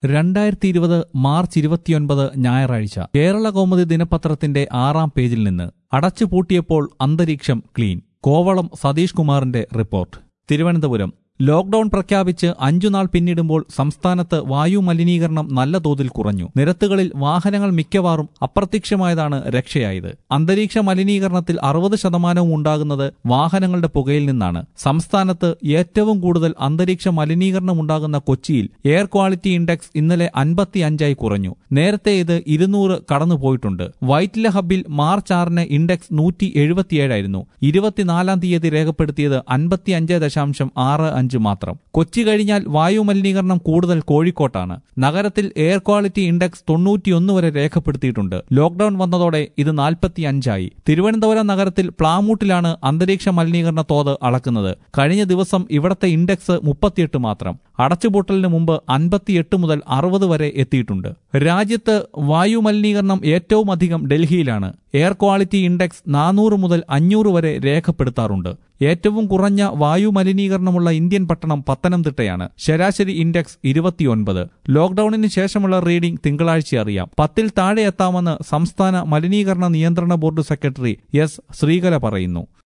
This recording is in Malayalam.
രണ്ടായിരത്തി ഇരുപത് മാർച്ച് ഇരുപത്തിയൊൻപത് ഞായറാഴ്ച കേരള കൗമുദി ദിനപത്രത്തിന്റെ ആറാം പേജിൽ നിന്ന് അടച്ചുപൂട്ടിയപ്പോൾ അന്തരീക്ഷം ക്ലീൻ കോവളം സതീഷ് കുമാറിന്റെ റിപ്പോർട്ട് തിരുവനന്തപുരം ലോക്ഡൌൺ പ്രഖ്യാപിച്ച് അഞ്ചു നാൾ പിന്നിടുമ്പോൾ സംസ്ഥാനത്ത് വായു മലിനീകരണം നല്ല തോതിൽ കുറഞ്ഞു നിരത്തുകളിൽ വാഹനങ്ങൾ മിക്കവാറും അപ്രത്യക്ഷമായതാണ് രക്ഷയായത് അന്തരീക്ഷ മലിനീകരണത്തിൽ അറുപത് ശതമാനവും ഉണ്ടാകുന്നത് വാഹനങ്ങളുടെ പുകയിൽ നിന്നാണ് സംസ്ഥാനത്ത് ഏറ്റവും കൂടുതൽ അന്തരീക്ഷ മലിനീകരണം ഉണ്ടാകുന്ന കൊച്ചിയിൽ എയർ ക്വാളിറ്റി ഇൻഡെക്സ് ഇന്നലെ അൻപത്തി അഞ്ചായി കുറഞ്ഞു നേരത്തെ ഇത് ഇരുന്നൂറ് കടന്നുപോയിട്ടുണ്ട് വൈറ്റില ഹബിൽ മാർച്ച് ആറിന് ഇൻഡെക്സ് നൂറ്റി എഴുപത്തിയേഴായിരുന്നു ഇരുപത്തിനാലാം തീയതി രേഖപ്പെടുത്തിയത് അൻപത്തി അഞ്ച് ദശാംശം ആറ് അഞ്ച് മാത്രം കൊച്ചി കഴിഞ്ഞാൽ വായു മലിനീകരണം കൂടുതൽ കോഴിക്കോട്ടാണ് നഗരത്തിൽ എയർ ക്വാളിറ്റി ഇൻഡെക്സ് തൊണ്ണൂറ്റിയൊന്ന് വരെ രേഖപ്പെടുത്തിയിട്ടുണ്ട് ലോക്ഡൌൺ വന്നതോടെ ഇത് നാൽപ്പത്തി അഞ്ചായി തിരുവനന്തപുരം നഗരത്തിൽ പ്ലാമൂട്ടിലാണ് അന്തരീക്ഷ മലിനീകരണ തോത് അളക്കുന്നത് കഴിഞ്ഞ ദിവസം ഇവിടത്തെ ഇൻഡെക്സ് മുപ്പത്തിയെട്ട് മാത്രം അടച്ചുപൂട്ടലിന് മുമ്പ് അൻപത്തിയെട്ട് മുതൽ അറുപത് വരെ എത്തിയിട്ടുണ്ട് രാജ്യത്ത് വായു മലിനീകരണം ഏറ്റവും അധികം ഡൽഹിയിലാണ് എയർ ക്വാളിറ്റി ഇൻഡെക്സ് നാനൂറ് മുതൽ അഞ്ഞൂറ് വരെ രേഖപ്പെടുത്താറുണ്ട് ഏറ്റവും കുറഞ്ഞ വായു മലിനീകരണമുള്ള ഇന്ത്യൻ പട്ടണം പത്തനംതിട്ടയാണ് ശരാശരി ഇൻഡെക്സ് ഇരുപത്തിയൊൻപത് ലോക്ഡൌണിന് ശേഷമുള്ള റീഡിംഗ് തിങ്കളാഴ്ച അറിയാം പത്തിൽ താഴെ എത്താമെന്ന് സംസ്ഥാന മലിനീകരണ നിയന്ത്രണ ബോർഡ് സെക്രട്ടറി എസ് ശ്രീകല പറയുന്നു